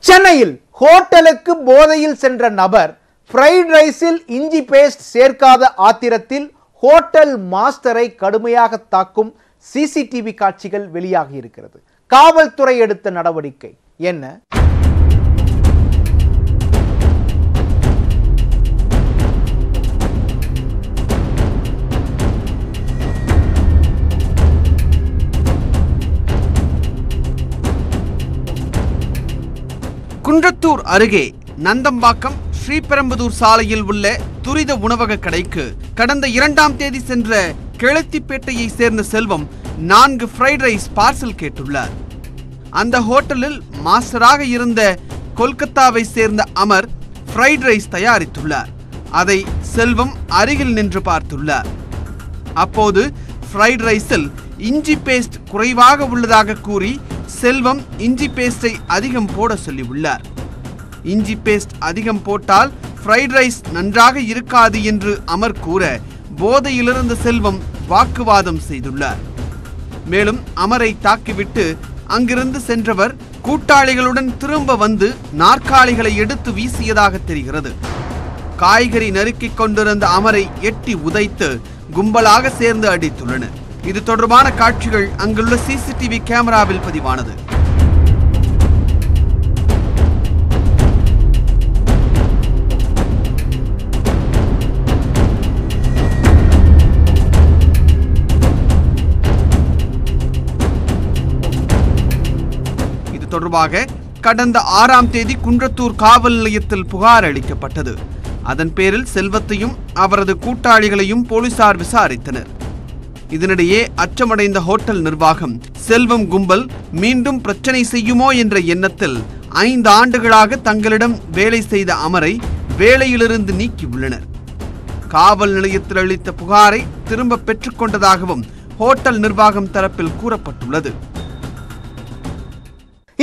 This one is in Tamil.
சென்னையில் ஹோட்டலுக்கு போதையில் சென்ற நபர் ஃப்ரைட் ரைஸில் இஞ்சி பேஸ்ட் சேர்க்காத ஆத்திரத்தில் ஹோட்டல் மாஸ்டரை கடுமையாக தாக்கும் சிசிடிவி காட்சிகள் வெளியாகி இருக்கிறது காவல்துறை எடுத்த நடவடிக்கை என்ன குன்றத்தூர் அருகே நந்தம்பாக்கம் ஸ்ரீபெரும்புதூர் சாலையில் உள்ள துரித உணவக கடைக்கு கடந்த இரண்டாம் தேதி சென்ற கிழத்திப்பேட்டையை சேர்ந்த செல்வம் நான்கு ஃப்ரைட் ரைஸ் பார்சல் கேட்டுள்ளார் அந்த ஹோட்டலில் மாஸ்டராக இருந்த கொல்கத்தாவை சேர்ந்த அமர் ஃப்ரைட் ரைஸ் தயாரித்துள்ளார் அதை செல்வம் அருகில் நின்று பார்த்துள்ளார் அப்போது ஃப்ரைட் ரைஸில் இஞ்சி பேஸ்ட் குறைவாக உள்ளதாக கூறி செல்வம் இஞ்சி பேஸ்டை அதிகம் போட சொல்லியுள்ளார் இஞ்சி பேஸ்ட் அதிகம் போட்டால் ஃப்ரைட் ரைஸ் நன்றாக இருக்காது என்று அமர் கூற போதையிலிருந்த செல்வம் வாக்குவாதம் செய்துள்ளார் மேலும் அமரை தாக்கிவிட்டு அங்கிருந்து சென்றவர் கூட்டாளிகளுடன் திரும்ப வந்து நாற்காலிகளை எடுத்து வீசியதாக தெரிகிறது காய்கறி நறுக்கிக் கொண்டிருந்த அமரை எட்டி உதைத்து கும்பலாக சேர்ந்து அடித்துள்ளனர் இது தொடர்பான காட்சிகள் அங்குள்ள சிசிடிவி கேமராவில் பதிவானது இது தொடர்பாக கடந்த ஆறாம் தேதி குன்றத்தூர் காவல் நிலையத்தில் புகார் அளிக்கப்பட்டது அதன் பேரில் செல்வத்தையும் அவரது கூட்டாளிகளையும் போலீசார் விசாரித்தனர் இதனிடையே அச்சமடைந்த ஹோட்டல் நிர்வாகம் செல்வம் கும்பல் மீண்டும் பிரச்சனை செய்யுமோ என்ற எண்ணத்தில் ஐந்து ஆண்டுகளாக தங்களிடம் வேலை செய்த அமரை வேலையிலிருந்து நீக்கியுள்ளனர் காவல் நிலையத்தில் அளித்த புகாரை திரும்ப பெற்றுக்கொண்டதாகவும் ஹோட்டல் நிர்வாகம் தரப்பில் கூறப்பட்டுள்ளது